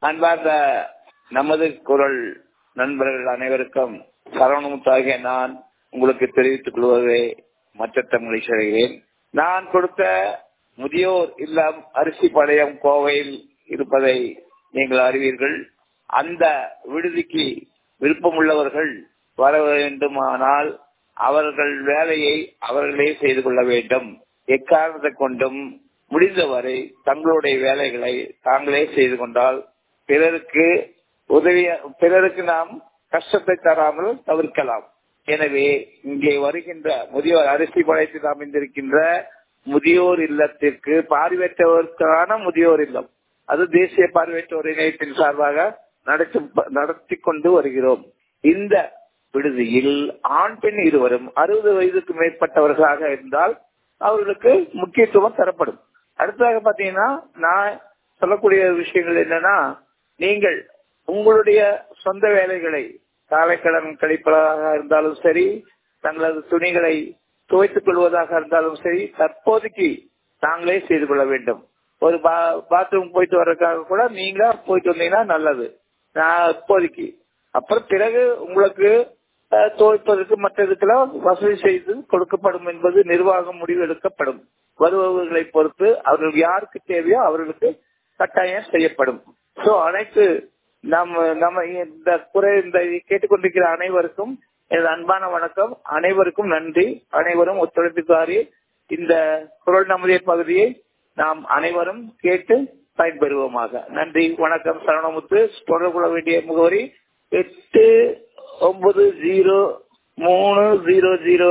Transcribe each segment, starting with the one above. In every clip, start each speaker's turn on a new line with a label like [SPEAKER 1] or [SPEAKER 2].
[SPEAKER 1] அன்பார்ந்த நமது குரல் நண்பர்கள் அனைவருக்கும் சரவணமுத்தாகிய நான் உங்களுக்கு தெரிவித்துக் கொள்வதை மற்ற மகிழ்ச்சி அடைகிறேன் நான் கொடுத்த முதியோர் இல்லம் அரிசி படையம் கோவையில் இருப்பதை நீங்கள் அறிவீர்கள் அந்த விடுதிக்கு விருப்பமுள்ளவர்கள் வர வேண்டுமானால் அவர்கள் வேலையை அவர்களே செய்து கொள்ள வேண்டும் எக்காரணத்தை கொண்டும் முடிந்தவரை தங்களுடைய வேலைகளை தாங்களே செய்து கொண்டால் பிறருக்கு உதவிய பிறருக்கு நாம் கஷ்டத்தை தராமல் தவிர்க்கலாம் எனவே இங்கே வருகின்ற முதியோர் அரிசி படைத்து அமைந்திருக்கின்ற முதியோர் இல்லத்திற்கு பார்வையற்றவருக்கான முதியோர் இல்லம் அது தேசிய பார்வையற்றோர் இணையத்தின் சார்பாக நடத்தி நடத்தி கொண்டு வருகிறோம் இந்த விடுதியில் ஆண் பெண் இருவரும் அறுபது வயதுக்கு மேற்பட்டவர்களாக இருந்தால் அவர்களுக்கு முக்கியத்துவம் தரப்படும் அடுத்ததாக பாத்தீங்கன்னா நான் சொல்லக்கூடிய விஷயங்கள் என்னன்னா நீங்கள் உங்களுடைய சொந்த வேலைகளை காலைக்கடன் கழிப்பதாக இருந்தாலும் சரி தங்களது துணிகளை துவைத்துக் கொள்வதாக இருந்தாலும் சரி தற்போதைக்கு தாங்களே செய்து கொள்ள வேண்டும் ஒரு பாத்ரூம் போயிட்டு வர்றதுக்காக கூட நீங்க போயிட்டு வந்தீங்கன்னா நல்லது நான் இப்போதைக்கு அப்புறம் பிறகு உங்களுக்கு துவைப்பதற்கு மற்றதுக்கெல்லாம் வசதி செய்து கொடுக்கப்படும் என்பது நிர்வாகம் முடிவு எடுக்கப்படும் வருபவர்களை பொறுத்து அவர்கள் யாருக்கு தேவையோ அவர்களுக்கு கட்டாயம் செய்யப்படும் சோ அனைத்து நம்ம நம்ம இந்த குறை இந்த கேட்டுக்கொண்டிருக்கிற அனைவருக்கும் எனது அன்பான வணக்கம் அனைவருக்கும் நன்றி அனைவரும் ஒத்துழைப்புக்காரி இந்த குரல் நமதிய பகுதியை நாம் அனைவரும் கேட்டு பயன்பெறுவோமாக நன்றி வணக்கம் சரணமுத்து தொடர்பு கொள்ள வேண்டிய முகவரி எட்டு ஒன்பது ஜீரோ மூணு ஜீரோ ஜீரோ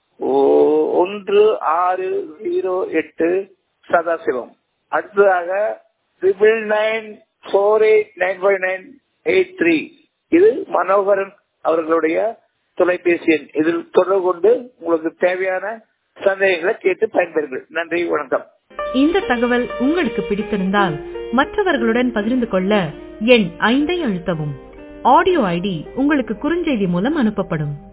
[SPEAKER 1] ஒன்று ஆறு ஜீரோ எட்டு சதாசிவம் அடுத்ததாக triple nine four eight nine five nine eight three இது மனோகரன் அவர்களுடைய தொலைபேசி எண் இதில் தொடர்பு கொண்டு உங்களுக்கு தேவையான சந்தேகங்களை கேட்டு பயன்பெறுங்கள் நன்றி வணக்கம்
[SPEAKER 2] இந்த தகவல் உங்களுக்கு பிடித்திருந்தால் மற்றவர்களுடன் பகிர்ந்து கொள்ள எண் ஐந்தை அழுத்தவும் ஆடியோ ஐடி உங்களுக்கு குறுஞ்செய்தி மூலம் அனுப்பப்படும்